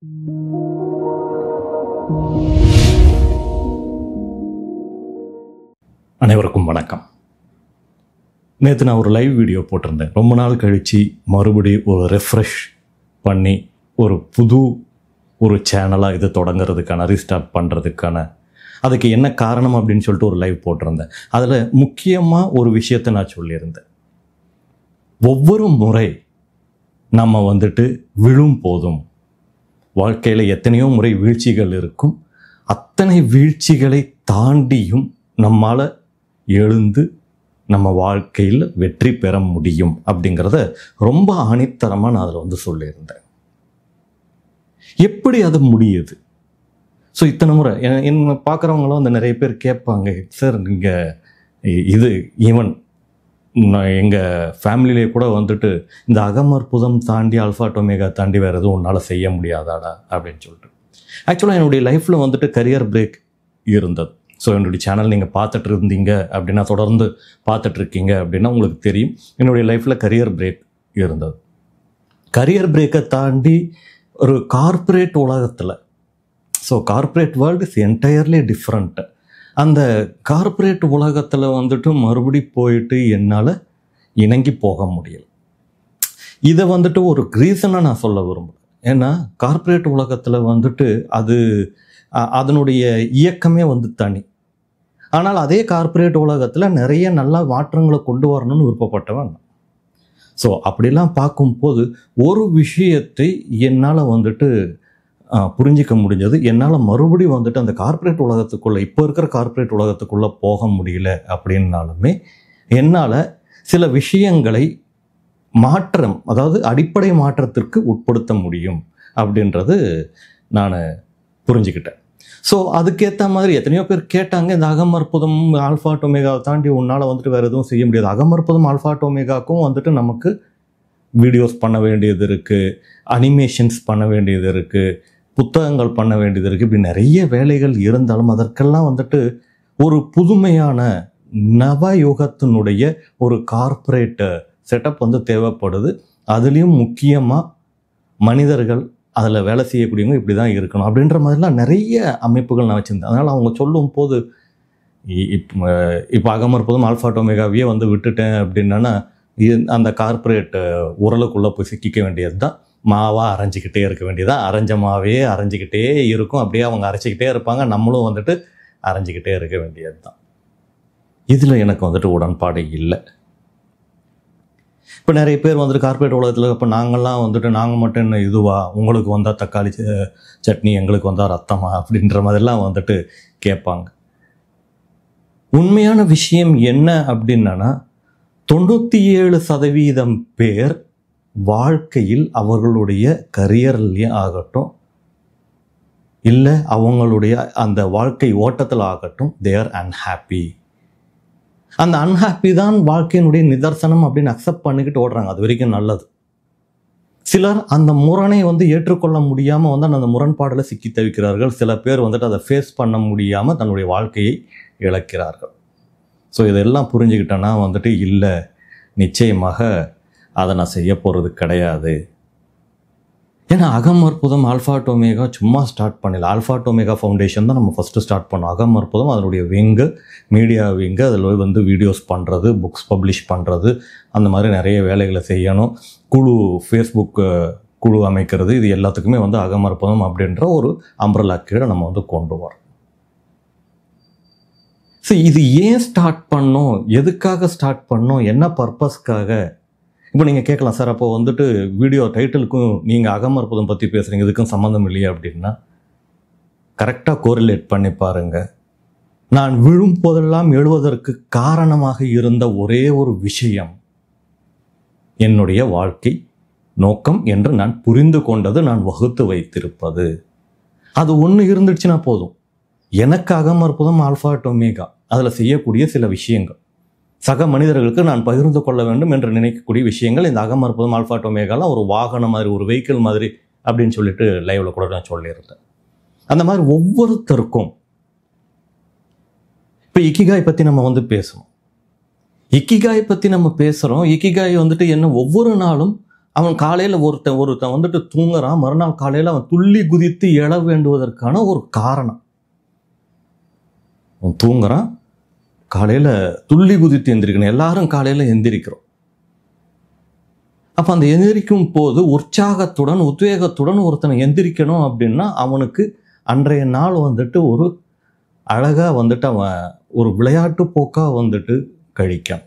அனைவருக்கும் வணக்கம் நேற்று நான் ஒரு லைவ் வீடியோ போட்டிருந்தேன் ரொம்ப நாள் கழித்து மறுபடி ஒரு ரெஃப்ரெஷ் பண்ணி ஒரு புது ஒரு சேனலாக இது தொடங்குறதுக்கான ரீஸ்டார்ட் பண்ணுறதுக்கான அதுக்கு என்ன காரணம் அப்படின்னு சொல்லிட்டு ஒரு லைவ் போட்டிருந்தேன் அதில் முக்கியமாக ஒரு விஷயத்தை நான் சொல்லியிருந்தேன் ஒவ்வொரு முறை நம்ம வந்துட்டு விழும் போதும் வாழ்க்கையில் எத்தனையோ முறை வீழ்ச்சிகள் இருக்கும் அத்தனை வீழ்ச்சிகளை தாண்டியும் நம்மால் எழுந்து நம்ம வாழ்க்கையில் வெற்றி பெற முடியும் அப்படிங்கிறத ரொம்ப ஆணித்தரமாக நான் அதில் வந்து சொல்லியிருந்தேன் எப்படி அது முடியுது ஸோ இத்தனை முறை எ- என்ன பார்க்குறவங்களும் வந்து நிறைய பேர் கேட்பாங்க சார் நீங்கள் இது ஈவன் எங்கள் ஃபேமிலியிலே கூட வந்துட்டு இந்த அகமற்புதம் தாண்டி அல்ஃபா டொமேகா தாண்டி வேறு எதுவும் உன்னால் செய்ய முடியாதாடா அப்படின்னு சொல்லிட்டு ஆக்சுவலாக என்னுடைய லைஃப்பில் வந்துட்டு கரியர் பிரேக் இருந்தது ஸோ என்னுடைய சேனல் நீங்கள் பார்த்துட்டு இருந்தீங்க அப்படின்னா தொடர்ந்து பார்த்துட்டு இருக்கீங்க அப்படின்னா உங்களுக்கு தெரியும் என்னுடைய லைஃப்பில் கரியர் பிரேக் இருந்தது கரியர் பிரேக்கை தாண்டி ஒரு கார்ப்பரேட் உலகத்தில் so corporate world is entirely different அந்த கார்ப்பரேட் உலகத்தில் வந்துட்டு மறுபடி போயிட்டு என்னால் இணங்கி போக முடியல இதை வந்துட்டு ஒரு ரீசனாக நான் சொல்ல விரும்புகிறேன் ஏன்னா கார்ப்பரேட் உலகத்தில் வந்துட்டு அது அ- அதனுடைய இயக்கமே வந்து தனி ஆனால் அதே கார்ப்பரேட் உலகத்தில் நிறைய நல்ல மாற்றங்களை கொண்டு வரணும்னு விருப்பப்பட்டவன் ஸோ அப்படிலாம் பார்க்கும்போது ஒரு விஷயத்தை என்னால் வந்துட்டு ஆ, புரிஞ்சிக்க முடிஞ்சது என்னால் மறுபடியும் வந்துட்டு அந்த கார்ப்பரேட் உலகத்துக்குள்ளே இப்போ இருக்கிற கார்ப்பரேட் உலகத்துக்குள்ளே போக முடியல அப்படின்னாலுமே என்னால் சில விஷயங்களை மாற்றம் அதாவது அடிப்படை மாற்றத்திற்கு உட்படுத்த முடியும் அப்படின்றது நான் புரிஞ்சுக்கிட்டேன் ஸோ அதுக்கேற்ற மாதிரி எத்தனையோ பேர் கேட்டாங்க இந்த அகமற்புதம் ஆல்ஃபா டொமேகாவை தாண்டி உன்னால் வந்துட்டு வேறு எதுவும் செய்ய முடியாது அகமற்புதம் ஆல்ஃபா டொமேகாக்கும் வந்துட்டு நமக்கு வீடியோஸ் பண்ண வேண்டியது இருக்குது அனிமேஷன்ஸ் பண்ண வேண்டியது இருக்குது புத்தகங்கள் பண்ண வேண்டியது இருக்குது இப்படி நிறைய வேலைகள் இருந்தாலும் அதற்கெல்லாம் வந்துட்டு ஒரு புதுமையான நவயுகத்தினுடைய ஒரு கார்ப்பரேட் செட்டப் வந்து தேவைப்படுது அதுலேயும் முக்கியமாக மனிதர்கள் அதில் வேலை செய்யக்கூடியவங்க இப்படி தான் இருக்கணும் அப்படின்ற மாதிரிலாம் நிறைய அமைப்புகள் நான் வச்சுருந்தேன் அதனால் அவங்க சொல்லும் போது இப்போ இப்போ அகமற்பதும் ஆல்ஃபா டொமேகாவையே வந்து விட்டுட்டேன் அப்படின்னா இது- அந்த கார்ப்பரேட் உரலுக்குள்ளே போய் சிக்கிக்க வேண்டியது தான் மாவாக அரைஞ்சிக்கிட்டே இருக்க வேண்டியதா அரைஞ்ச மாவே அரைஞ்சிக்கிட்டே இருக்கும் அப்படியே அவங்க அரைச்சிக்கிட்டே இருப்பாங்க நம்மளும் வந்துட்டு அரைஞ்சிக்கிட்டே இருக்க வேண்டியது தான் இதில் எனக்கு வந்துட்டு உடன்பாடு இல்லை இப்போ நிறைய பேர் வந்துட்டு கார்ப்பரேட் உலகத்தில் இப்போ நாங்கள்லாம் வந்துட்டு நாங்கள் மட்டும் என்ன இதுவா உங்களுக்கு வந்தால் தக்காளி ச- சட்னி எங்களுக்கு வந்தால் ரத்தமா அப்படின்ற மாதிரிலாம் வந்துட்டு கேட்பாங்க உண்மையான விஷயம் என்ன அப்படின்னா தொண்ணூற்றி ஏழு சதவீதம் பேர் வாழ்க்கையில் அவர்களுடைய கரியர்லேயும் ஆகட்டும் இல்லை அவங்களுடைய அந்த வாழ்க்கை ஓட்டத்தில் ஆகட்டும் தே ஆர் அன்ஹாப்பி அந்த அன்ஹாப்பி தான் வாழ்க்கையினுடைய நிதர்சனம் அப்படின்னு அக்செப்ட் பண்ணிக்கிட்டு ஓடுறாங்க அது வரைக்கும் நல்லது சிலர் அந்த முரணை வந்து ஏற்றுக்கொள்ள முடியாமல் வந்து அந்த முரண்பாடில் சிக்கி தவிக்கிறார்கள் சில பேர் வந்துட்டு அதை ஃபேஸ் பண்ண முடியாமல் தன்னுடைய வாழ்க்கையை இழக்கிறார்கள் ஸோ இதெல்லாம் புரிஞ்சுக்கிட்டேன்னா வந்துட்டு இல்லை நிச்சயமாக அதை நான் செய்ய போகிறது கிடையாது ஏன்னா அகம் அற்புதம் ஆல்ஃபா டோமேகா சும்மா ஸ்டார்ட் பண்ணல ஆல்ஃபா டோமேகா ஃபவுண்டேஷன் தான் நம்ம ஃபஸ்ட்டு ஸ்டார்ட் பண்ணோம் அகம் அற்புதம் அதனுடைய விங்கு மீடியா விங்கு அதில் வந்து வீடியோஸ் பண்ணுறது புக்ஸ் பப்ளிஷ் பண்ணுறது அந்த மாதிரி நிறைய வேலைகளை செய்யணும் குழு ஃபேஸ்புக் குழு அமைக்கிறது இது எல்லாத்துக்குமே வந்து அகம் அற்புதம் அப்படின்ற ஒரு அம்ப்ரலா கீழே நம்ம வந்து கொண்டு வரோம் ஸோ இது ஏன் ஸ்டார்ட் பண்ணோம் எதுக்காக ஸ்டார்ட் பண்ணோம் என்ன பர்பஸ்க்காக இப்போ நீங்கள் கேட்கலாம் சார் அப்போ வந்துட்டு வீடியோ டைட்டிலுக்கும் நீங்கள் அகமற்புதம் பற்றி பேசுகிறீங்க இதுக்கும் சம்மந்தம் இல்லையா அப்படின்னா கரெக்டாக கோரிலேட் பண்ணி பாருங்க நான் விழும் போதெல்லாம் எழுவதற்கு காரணமாக இருந்த ஒரே ஒரு விஷயம் என்னுடைய வாழ்க்கை நோக்கம் என்று நான் புரிந்து கொண்டது நான் வகுத்து வைத்திருப்பது அது ஒன்று இருந்துச்சுன்னா போதும் எனக்கு அகமற்புதம் ஆல்ஃபா டொமேகா அதில் செய்யக்கூடிய சில விஷயங்கள் சக மனிதர்களுக்கு நான் பகிர்ந்து கொள்ள வேண்டும் என்று நினைக்கக்கூடிய விஷயங்கள் இந்த அகமற்புதம் ஆல்ஃபா டொமேகாலாம் ஒரு வாகனம் மாதிரி ஒரு வெஹிக்கிள் மாதிரி அப்படின்னு சொல்லிட்டு லைவ்ல கூட நான் சொல்லியிருந்தேன் அந்த மாதிரி ஒவ்வொருத்தருக்கும் இப்போ இக்கிகாய் பற்றி நம்ம வந்து பேசணும் இக்கிகாய் பற்றி நம்ம பேசுகிறோம் இக்கிகாய் வந்துட்டு என்ன ஒவ்வொரு நாளும் அவன் காலையில் ஒருத்தன் ஒருத்தன் வந்துட்டு தூங்குறான் மறுநாள் காலையில் அவன் துள்ளி குதித்து எழ வேண்டுவதற்கான ஒரு காரணம் அவன் தூங்குறான் காலையில் துள்ளி குதித்து எந்திரிக்கணும் எல்லாரும் காலையில் எந்திரிக்கிறோம் அப்போ அந்த எந்திரிக்கும் போது உற்சாகத்துடன் உத்வேகத்துடன் ஒருத்தனை எந்திரிக்கணும் அப்படின்னா அவனுக்கு அன்றைய நாள் வந்துட்டு ஒரு அழகாக வந்துட்டு அவன் ஒரு விளையாட்டு போக்காக வந்துட்டு கழிக்கான்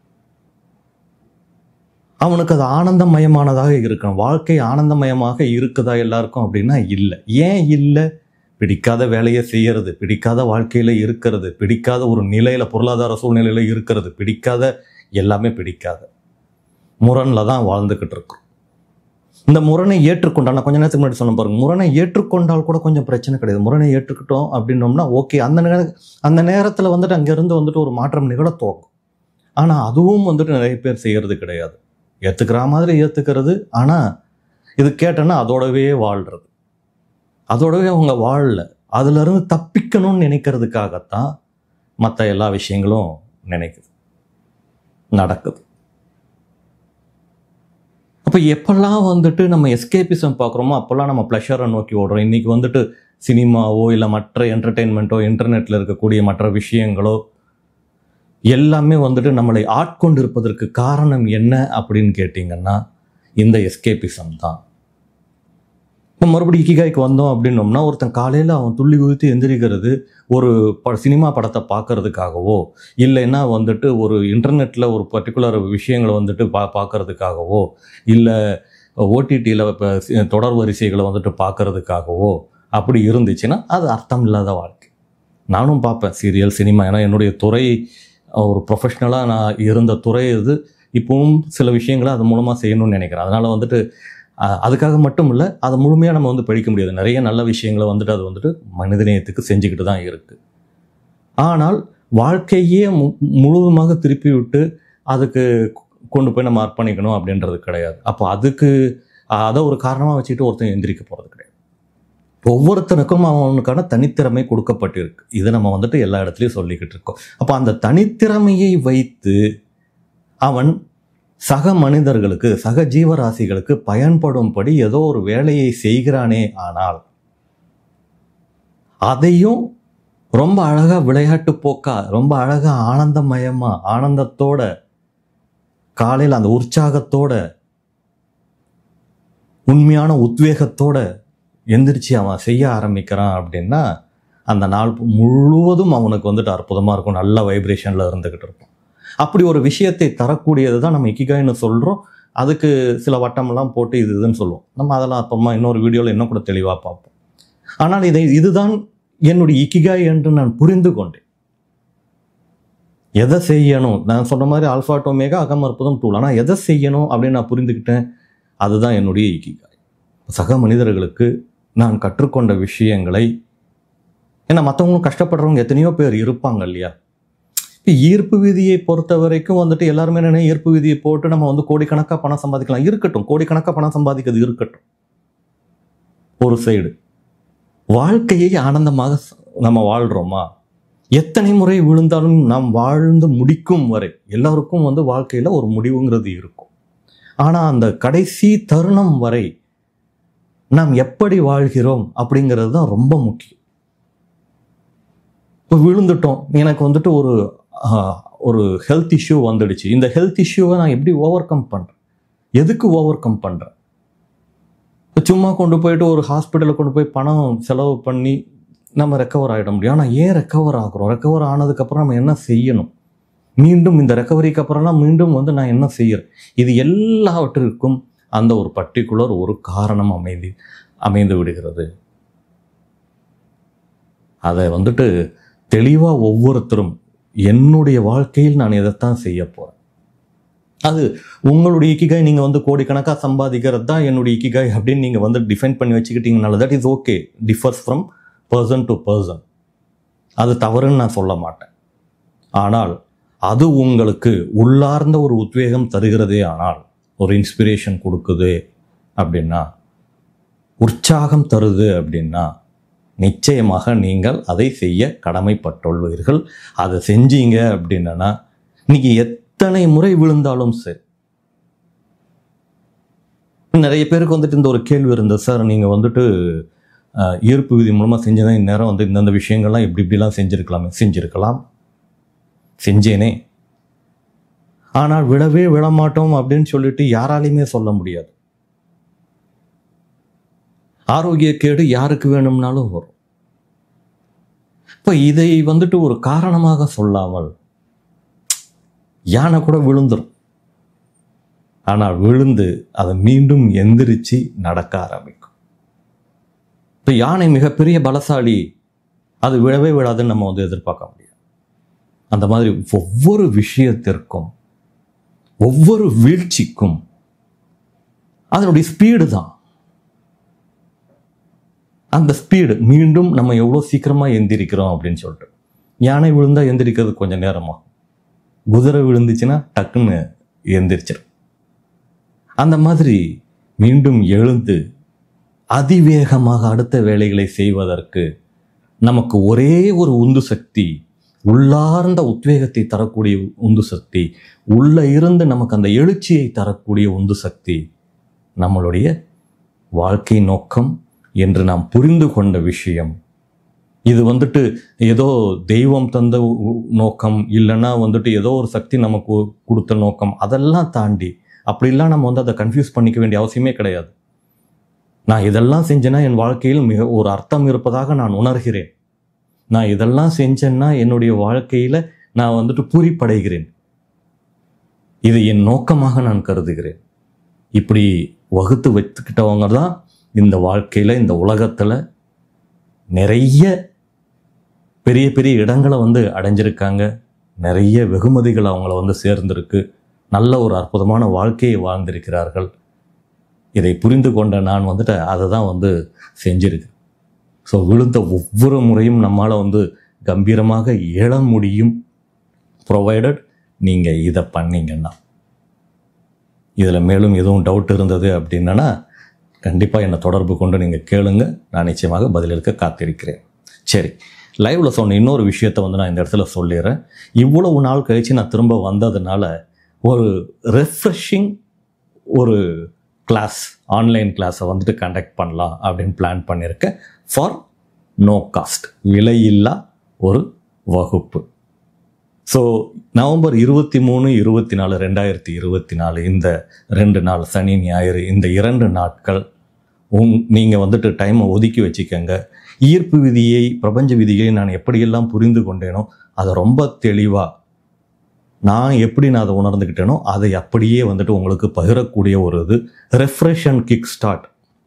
அவனுக்கு அது ஆனந்தமயமானதாக இருக்கணும் வாழ்க்கை ஆனந்தமயமாக இருக்குதா எல்லாருக்கும் அப்படின்னா இல்லை ஏன் இல்லை பிடிக்காத வேலையை செய்யறது பிடிக்காத வாழ்க்கையில இருக்கிறது பிடிக்காத ஒரு நிலையில பொருளாதார சூழ்நிலையில இருக்கிறது பிடிக்காத எல்லாமே பிடிக்காத முரண்ல தான் வாழ்ந்துகிட்டு இருக்கோம் இந்த முரணை ஏற்றுக்கொண்டால் நான் கொஞ்ச நேரத்துக்கு முன்னாடி சொன்ன பாருங்க முரணை ஏற்றுக்கொண்டால் கூட கொஞ்சம் பிரச்சனை கிடையாது முரணை ஏற்றுக்கிட்டோம் அப்படின்னோம்னா ஓகே அந்த நேர அந்த நேரத்தில் வந்துட்டு அங்கேருந்து வந்துட்டு ஒரு மாற்றம் நிகழ துவக்கும் ஆனால் அதுவும் வந்துட்டு நிறைய பேர் செய்யறது கிடையாது ஏற்றுக்கிற மாதிரி ஏற்றுக்கிறது ஆனால் இது கேட்டோன்னா அதோடவே வாழ்றது அதோடவே அவங்க வாழல அதுலேருந்து தப்பிக்கணும்னு நினைக்கிறதுக்காகத்தான் மற்ற எல்லா விஷயங்களும் நினைக்குது நடக்குது அப்போ எப்பெல்லாம் வந்துட்டு நம்ம எஸ்கேபிசம் பார்க்குறோமோ அப்போல்லாம் நம்ம ப்ளஷரை நோக்கி ஓடுறோம் இன்றைக்கி வந்துட்டு சினிமாவோ இல்லை மற்ற என்டர்டெயின்மெண்ட்டோ இன்டர்நெட்டில் இருக்கக்கூடிய மற்ற விஷயங்களோ எல்லாமே வந்துட்டு நம்மளை ஆட்கொண்டு இருப்பதற்கு காரணம் என்ன அப்படின்னு கேட்டிங்கன்னா இந்த எஸ்கேபிசம் தான் இப்போ மறுபடியும் இக்கிகாய்க்கு வந்தோம் அப்படின்னோம்னா ஒருத்தன் காலையில் அவன் துள்ளி குதித்து எந்திரிக்கிறது ஒரு ப சினிமா படத்தை பார்க்கறதுக்காகவோ இல்லைன்னா வந்துட்டு ஒரு இன்டர்நெட்டில் ஒரு பர்டிகுலர் விஷயங்களை வந்துட்டு பா பார்க்கறதுக்காகவோ இல்லை ஓடிடியில் இப்போ தொடர் வரிசைகளை வந்துட்டு பார்க்கறதுக்காகவோ அப்படி இருந்துச்சுன்னா அது அர்த்தம் இல்லாத வாழ்க்கை நானும் பார்ப்பேன் சீரியல் சினிமா ஏன்னா என்னுடைய துறை ஒரு ப்ரொஃபஷ்னலாக நான் இருந்த துறை இது இப்பவும் சில விஷயங்களை அது மூலமாக செய்யணும்னு நினைக்கிறேன் அதனால் வந்துட்டு அஹ், அதுக்காக மட்டும் இல்லை அதை முழுமையாக நம்ம வந்து படிக்க முடியாது நிறைய நல்ல விஷயங்களை வந்துட்டு அது வந்துட்டு மனிதநேயத்துக்கு செஞ்சுக்கிட்டு தான் இருக்குது ஆனால் வாழ்க்கையே மு முழுவதுமாக திருப்பி விட்டு அதுக்கு கொண்டு போய் நம்ம அர்ப்பணிக்கணும் அப்படின்றது கிடையாது அப்போ அதுக்கு அதை ஒரு காரணமாக வச்சுட்டு ஒருத்தன் எந்திரிக்க போகிறது கிடையாது ஒவ்வொருத்தனுக்கும் அவனுக்கான தனித்திறமை கொடுக்கப்பட்டிருக்கு இதை நம்ம வந்துட்டு எல்லா இடத்துலையும் சொல்லிக்கிட்டு இருக்கோம் அப்போ அந்த தனித்திறமையை வைத்து அவன் சக மனிதர்களுக்கு சக ஜீவராசிகளுக்கு பயன்படும்படி ஏதோ ஒரு வேலையை செய்கிறானே ஆனால் அதையும் ரொம்ப அழகா விளையாட்டு போக்கா ரொம்ப அழகா ஆனந்தமயமா ஆனந்தத்தோட காலையில் அந்த உற்சாகத்தோட உண்மையான உத்வேகத்தோட எந்திரிச்சு அவன் செய்ய ஆரம்பிக்கிறான் அப்படின்னா அந்த நாள் முழுவதும் அவனுக்கு வந்துட்டு அற்புதமாக இருக்கும் நல்ல வைப்ரேஷனில் இருந்துக்கிட்டு இருக்கும் அப்படி ஒரு விஷயத்தை தரக்கூடியது தான் நம்ம இக்கிகாய்னு சொல்கிறோம் அதுக்கு சில வட்டமெல்லாம் போட்டு இது இதுன்னு சொல்லுவோம் நம்ம அதெல்லாம் அப்புறமா இன்னொரு வீடியோவில் இன்னும் கூட தெளிவாக பார்ப்போம் ஆனால் இதை இதுதான் என்னுடைய இக்கிகாய் என்று நான் புரிந்து கொண்டேன் எதை செய்யணும் நான் சொன்ன மாதிரி ஆல்ஃபா டோமேகா அகம் அற்புதம் டூல் ஆனால் எதை செய்யணும் அப்படின்னு நான் புரிந்துக்கிட்டேன் அதுதான் என்னுடைய இக்கிகாய் சக மனிதர்களுக்கு நான் கற்றுக்கொண்ட விஷயங்களை ஏன்னா மற்றவங்களும் கஷ்டப்படுறவங்க எத்தனையோ பேர் இருப்பாங்க இல்லையா இப்போ ஈர்ப்பு விதியை பொறுத்த வரைக்கும் வந்துட்டு எல்லாருமே என்ன ஈர்ப்பு விதியை போட்டு நம்ம வந்து கோடிக்கணக்காக பணம் சம்பாதிக்கலாம் இருக்கட்டும் கோடிக்கணக்காக பணம் சம்பாதிக்கிறது இருக்கட்டும் ஒரு சைடு வாழ்க்கையை ஆனந்தமாக ச- நம்ம வாழ்கிறோமா எத்தனை முறை விழுந்தாலும் நாம் வாழ்ந்து முடிக்கும் வரை எல்லாருக்கும் வந்து வாழ்க்கையில் ஒரு முடிவுங்கிறது இருக்கும் ஆனால் அந்த கடைசி தருணம் வரை நாம் எப்படி வாழ்கிறோம் அப்படிங்கிறது தான் ரொம்ப முக்கியம் இப்போ விழுந்துட்டோம் எனக்கு வந்துட்டு ஒரு ஆஹ், ஒரு ஹெல்த் இஷ்யூ வந்துடுச்சு இந்த ஹெல்த் இஷ்யூவை நான் எப்படி ஓவர் கம் பண்ணுறேன் எதுக்கு ஓவர் கம் பண்ணுறேன் சும்மா கொண்டு போயிட்டு ஒரு ஹாஸ்பிட்டலில் கொண்டு போய் பணம் செலவு பண்ணி நம்ம ரெக்கவர் ஆகிட முடியும் ஆனால் ஏன் ரெக்கவர் ஆகுறோம் ரெக்கவர் ஆனதுக்கப்புறம் நம்ம என்ன செய்யணும் மீண்டும் இந்த ரெக்கவரிக்கு அப்புறம்லாம் மீண்டும் வந்து நான் என்ன செய்யறேன் இது எல்லாவற்றிற்கும் அந்த ஒரு பர்டிகுலர் ஒரு காரணம் அமைதி அமைந்து விடுகிறது அதை வந்துட்டு தெளிவாக ஒவ்வொருத்தரும் என்னுடைய வாழ்க்கையில் நான் இதைத்தான் செய்ய போகிறேன் அது உங்களுடைய இக்கிகாய் நீங்கள் வந்து கோடிக்கணக்காக சம்பாதிக்கிறது தான் என்னுடைய இக்கிகாய் அப்படின்னு நீங்கள் வந்து டிஃபைன் பண்ணி வச்சுக்கிட்டீங்கனால that is okay differs from person to person அது தவறுன்னு நான் சொல்ல மாட்டேன் ஆனால் அது உங்களுக்கு உள்ளார்ந்த ஒரு உத்வேகம் தருகிறதே ஆனால் ஒரு இன்ஸ்பிரேஷன் கொடுக்குது அப்படின்னா உற்சாகம் தருது அப்படின்னா நிச்சயமாக நீங்கள் அதை செய்ய கடமைப்பட்டுள்ளீர்கள் அதை செஞ்சீங்க அப்படின்னா இன்னைக்கு எத்தனை முறை விழுந்தாலும் சரி நிறைய பேருக்கு வந்துட்டு இந்த ஒரு கேள்வி இருந்தது சார் நீங்கள் வந்துட்டு அஹ், ஈர்ப்பு விதி மூலமாக செஞ்சதான் இந்நேரம் வந்து இந்தந்த விஷயங்கள்லாம் இப்படி இப்படிலாம் செஞ்சுருக்கலாமே செஞ்சுருக்கலாம் செஞ்சேனே ஆனால் விழவே விழமாட்டோம் அப்படின்னு சொல்லிட்டு யாராலையுமே சொல்ல முடியாது ஆரோக்கிய கேடு யாருக்கு வேணும்னாலும் வரும் இப்போ இதை வந்துட்டு ஒரு காரணமாக சொல்லாமல் யானை கூட விழுந்துரும் ஆனால் விழுந்து அதை மீண்டும் எந்திரிச்சு நடக்க ஆரம்பிக்கும் இப்போ யானை மிகப்பெரிய பலசாலி அது விழவே விழாதுன்னு நம்ம வந்து எதிர்பார்க்க முடியாது அந்த மாதிரி ஒவ்வொரு விஷயத்திற்கும் ஒவ்வொரு வீழ்ச்சிக்கும் அதனுடைய ஸ்பீடு தான் அந்த ஸ்பீடு மீண்டும் நம்ம எவ்வளோ சீக்கிரமாக எந்திரிக்கிறோம் அப்படின்னு சொல்லிட்டு யானை விழுந்தா எந்திரிக்கிறது கொஞ்சம் நேரமாகும் குதிரை விழுந்துச்சுன்னா டக்குன்னு எந்திரிச்சிடும் அந்த மாதிரி மீண்டும் எழுந்து அதிவேகமாக அடுத்த வேலைகளை செய்வதற்கு நமக்கு ஒரே ஒரு உந்து சக்தி உள்ளார்ந்த உத்வேகத்தை தரக்கூடிய உந்து சக்தி உள்ள இருந்து நமக்கு அந்த எழுச்சியை தரக்கூடிய உந்து சக்தி நம்மளுடைய வாழ்க்கை நோக்கம் என்று நாம் புரிந்து கொண்ட விஷயம் இது வந்துட்டு ஏதோ தெய்வம் தந்த உ- உ- நோக்கம் இல்லைன்னா வந்துட்டு ஏதோ ஒரு சக்தி நமக்கு கொடுத்த நோக்கம் அதெல்லாம் தாண்டி அப்படிலாம் நம்ம வந்து அதை கன்ஃபியூஸ் பண்ணிக்க வேண்டிய அவசியமே கிடையாது நான் இதெல்லாம் செஞ்சேன்னா என் வாழ்க்கையில் மிக ஒரு அர்த்தம் இருப்பதாக நான் உணர்கிறேன் நான் இதெல்லாம் செஞ்சேன்னா என்னுடைய வாழ்க்கையில் நான் வந்துட்டு பூரிப்படைகிறேன் இது என் நோக்கமாக நான் கருதுகிறேன் இப்படி வகுத்து வச்சுக்கிட்டவங்க தான் இந்த வாழ்க்கையில் இந்த உலகத்தில் நிறைய பெரிய பெரிய இடங்களை வந்து அடைஞ்சிருக்காங்க நிறைய வெகுமதிகள் அவங்கள வந்து சேர்ந்திருக்கு நல்ல ஒரு அற்புதமான வாழ்க்கையை வாழ்ந்திருக்கிறார்கள் இதை புரிந்து கொண்ட நான் வந்துட்டு அதை தான் வந்து செஞ்சிருக்கேன் ஸோ விழுந்த ஒவ்வொரு முறையும் நம்மால் வந்து கம்பீரமாக எழ முடியும் ப்ரொவைடட் நீங்கள் இதை பண்ணீங்கன்னா இதில் மேலும் எதுவும் டவுட் இருந்தது அப்படின்னா கண்டிப்பாக என்னை தொடர்பு கொண்டு நீங்கள் கேளுங்க நான் நிச்சயமாக பதிலளிக்க காத்திருக்கிறேன் சரி லைவில் சொன்ன இன்னொரு விஷயத்தை வந்து நான் இந்த இடத்துல சொல்லிடுறேன் இவ்வளவு நாள் கழித்து நான் திரும்ப வந்ததுனால ஒரு ரெஃப்ரெஷிங் ஒரு கிளாஸ் ஆன்லைன் கிளாஸை வந்துட்டு கண்டக்ட் பண்ணலாம் அப்படின்னு பிளான் பண்ணியிருக்கேன் ஃபார் நோ காஸ்ட் விலையில்லா ஒரு வகுப்பு ஸோ நவம்பர் இருபத்தி மூணு இருபத்தி நாலு ரெண்டாயிரத்தி இருபத்தி நாலு இந்த ரெண்டு நாள் சனி ஞாயிறு இந்த இரண்டு நாட்கள் உங் நீங்கள் வந்துட்டு டைமை ஒதுக்கி வச்சுக்கோங்க ஈர்ப்பு விதியை பிரபஞ்ச விதியை நான் எப்படியெல்லாம் புரிந்து கொண்டேனோ அதை ரொம்ப தெளிவாக நான் எப்படி நான் அதை உணர்ந்துக்கிட்டேனோ அதை அப்படியே வந்துட்டு உங்களுக்கு பகிரக்கூடிய ஒரு இது ரெஃப்ரெஷ் அண்ட் கிக் ஸ்டார்ட்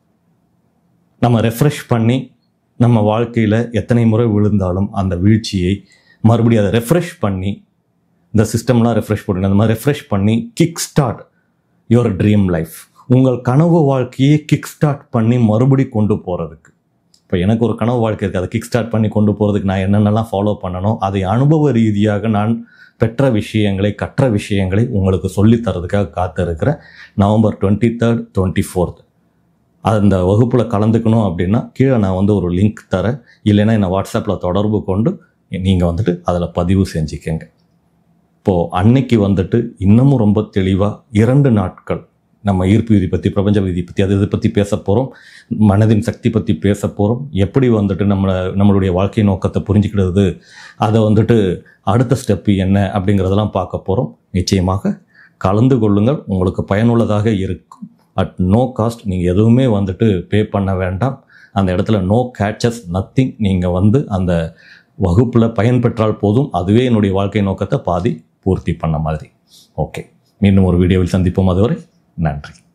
நம்ம ரெஃப்ரெஷ் பண்ணி நம்ம வாழ்க்கையில் எத்தனை முறை விழுந்தாலும் அந்த வீழ்ச்சியை மறுபடியும் அதை ரெஃப்ரெஷ் பண்ணி இந்த சிஸ்டம்லாம் ரெஃப்ரெஷ் பண்ணி அந்த மாதிரி ரெஃப்ரெஷ் பண்ணி kick start your dream life உங்கள் கனவு வாழ்க்கையை கிக் ஸ்டார்ட் பண்ணி மறுபடி கொண்டு போகிறதுக்கு இப்போ எனக்கு ஒரு கனவு வாழ்க்கை இருக்குது அதை கிக் ஸ்டார்ட் பண்ணி கொண்டு போகிறதுக்கு நான் என்னென்னலாம் ஃபாலோ பண்ணணும் அதை அனுபவ ரீதியாக நான் பெற்ற விஷயங்களை கற்ற விஷயங்களை உங்களுக்கு சொல்லித் தரதுக்காக காத்திருக்கிறேன் November twenty third twenty fourth அந்த வகுப்பில் கலந்துக்கணும் அப்படின்னா கீழே நான் வந்து ஒரு லிங்க் தரேன் இல்லைன்னா என்னை வாட்ஸ்அப்பில் தொடர்பு கொண்டு நீங்கள் வந்துட்டு அதில் பதிவு செஞ்சுக்கங்க இப்போது அன்னைக்கு வந்துட்டு இன்னமும் ரொம்ப தெளிவாக இரண்டு நாட்கள் நம்ம ஈர்ப்பு விதி பற்றி பிரபஞ்ச விதி பற்றி அது இதை பற்றி பேச போகிறோம் மனதின் சக்தி பற்றி பேச போகிறோம் எப்படி வந்துட்டு நம்மளை நம்மளுடைய வாழ்க்கை நோக்கத்தை புரிஞ்சுக்கிறது அதை வந்துட்டு அடுத்த ஸ்டெப்பு என்ன அப்படிங்கிறதெல்லாம் பார்க்க போகிறோம் நிச்சயமாக கலந்து கொள்ளுங்கள் உங்களுக்கு பயனுள்ளதாக இருக்கும் அட் நோ காஸ்ட் நீங்கள் எதுவுமே வந்துட்டு பே பண்ண வேண்டாம் அந்த இடத்துல நோ கேட்சஸ் நத்திங் நீங்கள் வந்து அந்த வகுப்பில் பயன்பெற்றால் போதும் அதுவே என்னுடைய வாழ்க்கை நோக்கத்தை பாதி பூர்த்தி பண்ண மாதிரி ஓகே மீண்டும் ஒரு வீடியோவில் சந்திப்போம் அதுவரை நன்றி